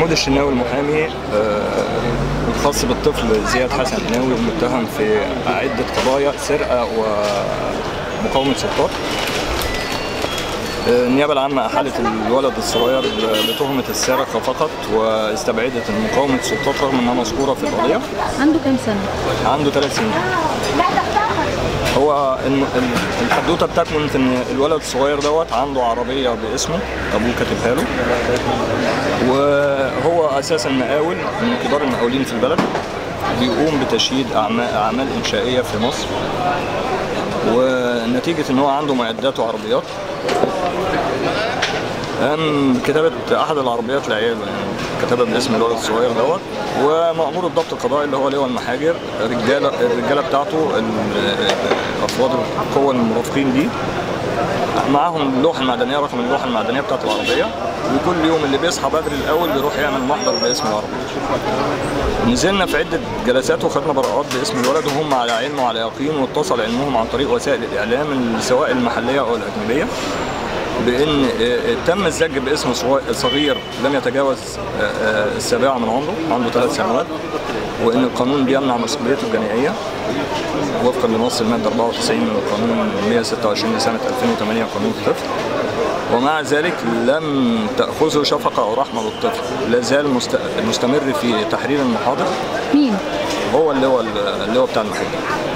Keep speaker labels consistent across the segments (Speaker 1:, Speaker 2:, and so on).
Speaker 1: محمود الشناوي المحامي آه، الخاص بالطفل زياد حسن قناوي المتهم في عدة قضايا سرقة ومقاومة سلطات آه، النيابة العامة أحالت الولد الصغير لتهمة السرقة فقط واستبعدت مقاومة سلطات رغم أنها مذكورة في القضية
Speaker 2: عنده كام سنة؟
Speaker 1: عنده ثلاث سنين هو الم- ال- الحدوته بتكمن في ان الولد الصغير دوت عنده عربيه باسمه ابوه كاتبها له وهو اساسا مقاول من كبار المقاولين في البلد بيقوم بتشييد اعمال اعمال انشائيه في مصر ونتيجه ان هو عنده معدات وعربيات قام بكتابة أحد العربيات لعياله يعني كتبها باسم الولد الصغير دوت ومأمور الضبط القضائي اللي هو لواء المحاجر الرجالة الرجالة بتاعته ال- أفراد القوة المرافقين دي معاهم اللوحة المعدنية رقم اللوحة المعدنية بتاعت العربية وكل يوم اللي بيصحى بدري الأول بيروح يعمل محضر باسم العربية نزلنا في عدة جلسات وخدنا براءات باسم الولد وهم على علم وعلى يقين واتصل علمهم عن طريق وسائل الإعلام سواء المحلية أو الأجنبية بان آه، تم الزج باسم صغ- صغير لم يتجاوز آه، آه، السابعه من عمره عنده ثلاث سنوات وان القانون بيمنع مسؤوليته الجنائيه وفقا لنص الماده 94 من القانون 126 لسنه 2008 قانون الطفل ومع ذلك لم تأخذه شفقة أو رحمة بالطفل لا زال مست- مستمر في تحرير المحاضر
Speaker 2: مين؟
Speaker 1: هو اللي هو اللي هو بتاع المحاضر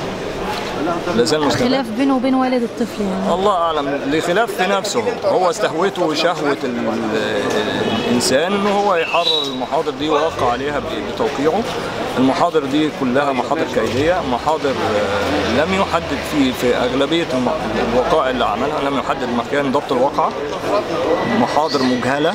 Speaker 1: لا زال مستمر
Speaker 2: خلاف بينه وبين والد الطفل يعني
Speaker 1: الله اعلم لخلاف في نفسه هو استهوته وشهوه ال- الانسان ان هو يحرر المحاضر دي ويوقع عليها ب- بتوقيعه المحاضر دي كلها محاضر كيديه محاضر آه، لم يحدد في في اغلبيه الم- الوقائع اللي عملها لم يحدد مكان ضبط الواقعه محاضر مجهله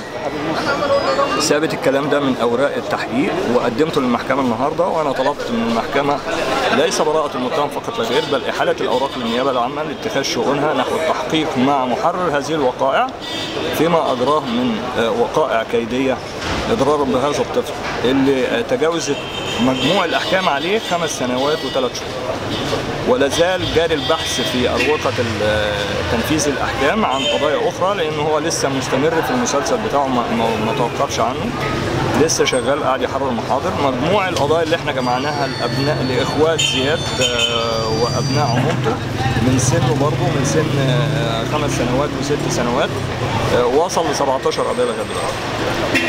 Speaker 1: ثابت الكلام ده من اوراق التحقيق وقدمته للمحكمه النهارده وانا طلبت من المحكمه ليس براءه المتهم فقط لا غير بل احاله الاوراق للنيابه العامه لاتخاذ شؤونها نحو التحقيق مع محرر هذه الوقائع فيما اجراه من آه، وقائع كيديه اضرارا بهذا الطفل اللي آه، تجاوزت مجموع الاحكام عليه خمس سنوات وثلاث شهور ولا زال جاري البحث في أروقة ال- تنفيذ الأحكام عن قضايا أخرى لأنه هو لسه مستمر في المسلسل بتاعه ما, ما- ما توقفش عنه لسه شغال قاعد يحرر محاضر مجموع القضايا اللي احنا جمعناها الأبناء لإخوات زياد آه، وأبناء عمومته من سنه برضه من سن آه، خمس سنوات وست سنوات آه، وصل ل 17 قضية لغاية دلوقتي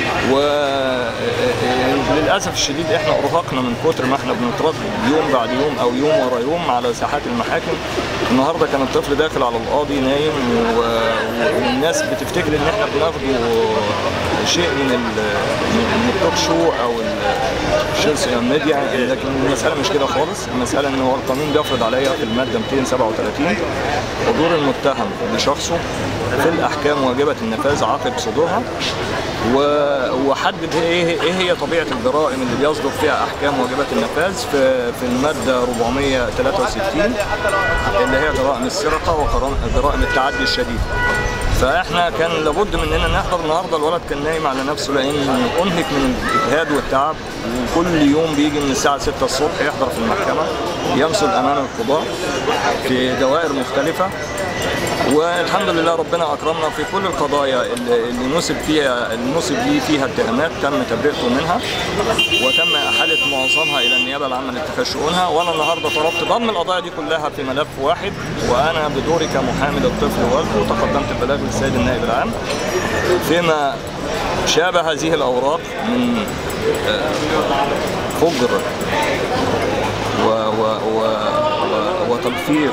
Speaker 1: وللاسف الشديد احنا ارهقنا من كتر ما احنا بنتردد يوم بعد يوم او يوم ورا يوم على ساحات المحاكم النهارده كان الطفل داخل على القاضي نايم و... و- والناس بتفتكر ان احنا بناخده شيء من ال... من التوك شو او السوشيال ميديا لكن المساله مش كده خالص المساله ان هو القانون بيفرض عليا في الماده 237 حضور المتهم بشخصه في الاحكام واجبه النفاذ عقب صدورها و- وحدد ايه ايه هي طبيعه الجرائم اللي بيصدر فيها احكام واجبه النفاذ في في الماده 463 اللي هي جرائم السرقه وجرائم التعدي الشديد فاحنا كان لابد مننا نحضر النهارده الولد كان نايم على نفسه لان انهك من الاجهاد والتعب وكل يوم بيجي من الساعه 6 الصبح يحضر في المحكمه يمثل امام القضاء في دوائر مختلفه والحمد لله ربنا اكرمنا في كل القضايا اللي اللي نسب فيها اللي نسب لي فيها اتهامات تم تبرئته منها وتم احاله معظمها الى النيابه العامه لاتخاذ شؤونها وانا النهارده طلبت ضم القضايا دي كلها في ملف واحد وانا بدوري كمحامي للطفل والده تقدمت البلاغ للسيد النائب العام فيما شابه هذه الاوراق من آه، فجر و و و و وتلفيق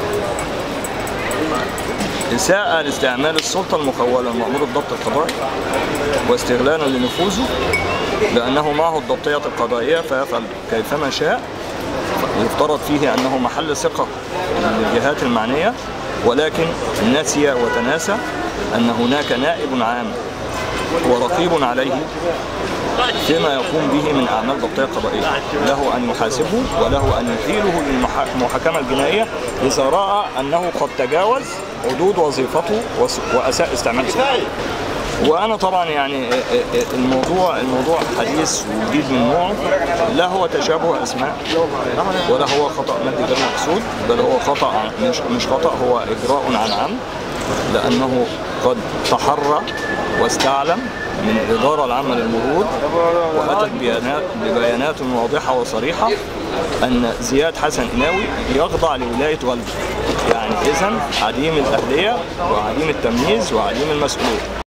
Speaker 1: إساءة لاستعمال السلطة المخولة لمأمور الضبط القضائي واستغلالا لنفوذه لأنه معه الضبطية القضائية فيفعل كيفما شاء يفترض فيه أنه محل ثقة للجهات المعنية ولكن نسي وتناسى أن هناك نائب عام ورقيب عليه فيما يقوم به من اعمال ضبطيه قضائيه له ان يحاسبه وله ان يحيله للمحاكمه الجنائيه اذا راى انه قد تجاوز حدود وظيفته وس- واساء استعمال سلطته وانا طبعا يعني الموضوع الموضوع حديث وجديد من نوعه لا هو تشابه اسماء ولا هو خطا مادي غير مقصود بل هو خطا عن- مش مش خطا هو اجراء عن عمد لانه قد تحرى واستعلم من الإدارة العامة للمرور وأتت بيانات ببيانات واضحة وصريحة أن زياد حسن إناوي يخضع لولاية والده يعني إذا عديم الأهلية وعديم التمييز وعديم المسؤولية